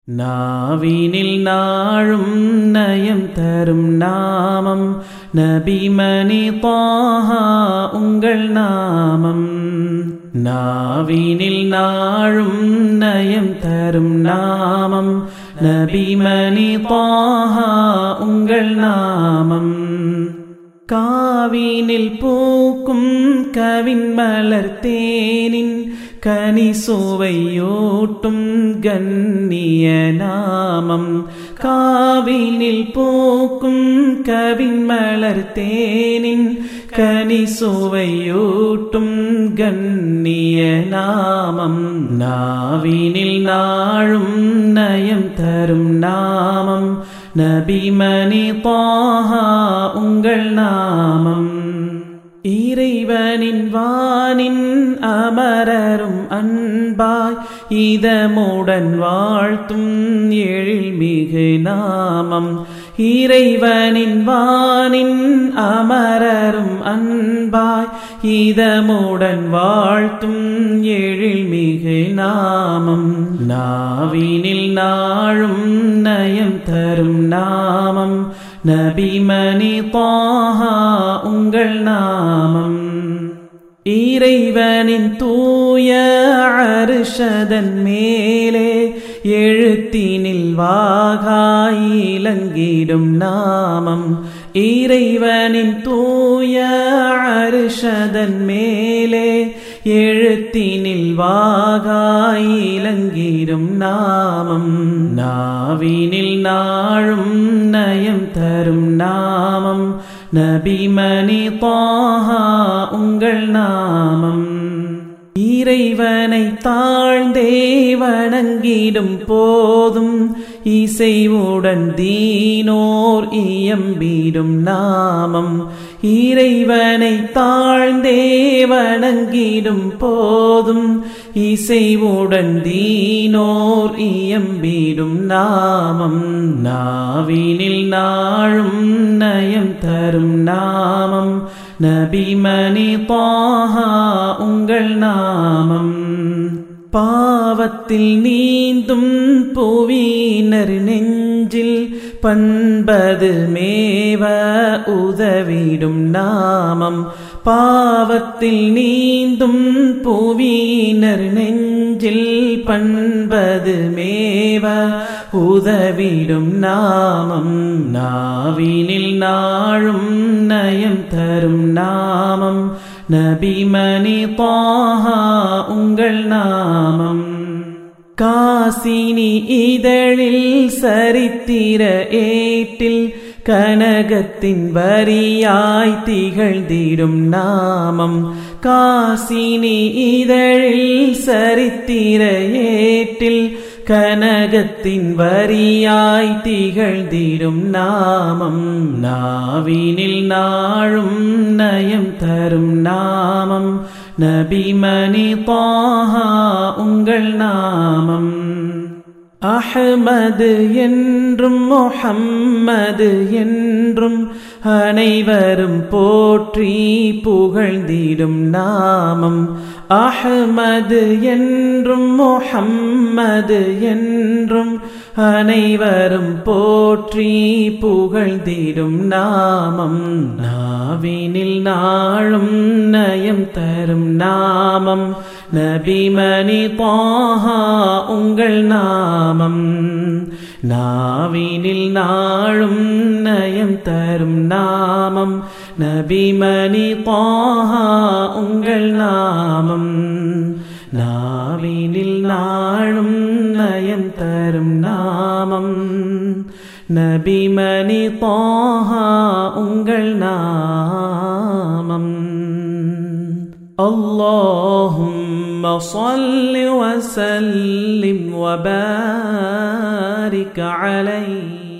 நாவினில் நாழும் நயம் தரும் நாமம் நபிமணி பாஹா உங்கள் நாமம் நாவினில் நாழும் நயம் தரும் நாமம் நபிமணி பாஹா உங்கள் நாமம் காவினில் பூக்கும் கவின் மலர் தேனின் கனி சுவையூட்டும் கண்ணிய நாமம் காவினில் பூக்கும் கவின் மலர் தேனின் கனி சுவையூட்டும் கண்ணிய நாமம் நாவினில் நாழும் நயம் தரும் நாமம் நபிமணி பாஹா உங்கள் நாமம் இறைவனின் வானின் அமரரும் அன்பாய் இதமுடன் வாழ்த்தும் எழில்மிகு நாமம் இறைவனின் வானின் அமரரும் அன்பாய் இதமுடன் வாழ்த்தும் எழில்மிகு நாமம் நாவினில் நாழும் நயம் தரும் நாமம் நபிமணி பாஹா உங்கள் நாமம் இறைவனின் தூய அருஷதன் மேலே எழுத்தினில் வாகாய் இலங்கிடும் நாமம் இறைவனின் தூய அருஷதன் மேலே எழுத்தினில் வாகாய் இலங்கிடும் நாமம் நாவினில் நாழும் நயம் தரும் நாமம் நபிமணி பாஹா உங்கள் நாமம் இறைவனை தாழ்ந்தே வணங்கிடும் போதும் இசைவுடன் தீனோர் இயம்பிடும் நாமம் இறைவனை தாழ்ந்தே வணங்கிடும் போதும் இசைவுடன் தீனோர் இயம்பிடும் நாமம் நாவினில் நாழும் நயம் தரும் நாமம் நபிமணி பாஹா உங்கள் நாமம் பாவத்தில் நீந்தும் புவியினர் நெஞ்சில் பண்பது மேவ உதவிடும் நாமம் பாவத்தில் நீந்தும் புவியினர் நெஞ்சில் பண்பது மேவ உதவிடும் நாமம் நாவினில் நாழும் நயம் தரும் நாமம் நபிமணி பாஹா உங்கள் நாமம் காசினி இதழில் சரித்திர ஏட்டில் கனகத்தின் வரியாய் திகழ்ந்திடும் நாமம் காசினி இதழில் சரித்திர ஏட்டில் கனகத்தின் வரியாய் திகழ்ந்திடும் நாமம் நாவினில் நாழும் நயம் தரும் நாமம் நபிமணி பாஹா உங்கள் நாமம் அஹமது என்றும் முஹம்மது என்றும் அனைவரும் போற்றி புகழ்ந்திடும் நாமம் அஹமது என்றும் முஹம்மது என்றும் அனைவரும் போற்றி புகழ்ந்திடும் நாமம் நாவினில் நாளும் நயம் தரும் நாமம் நபிமணி பாஹா உங்கள் நாமம் நாவினில் நாளும் நயம் தரும் நாமம் நபிமணி பாஹா உங்கள் நாமம் நாவினில் நாளும் நயம் தரும் நாமம் நபிமணி பாஹா உங்கள் நாமம் اللهم صل وسلم وبارك عليه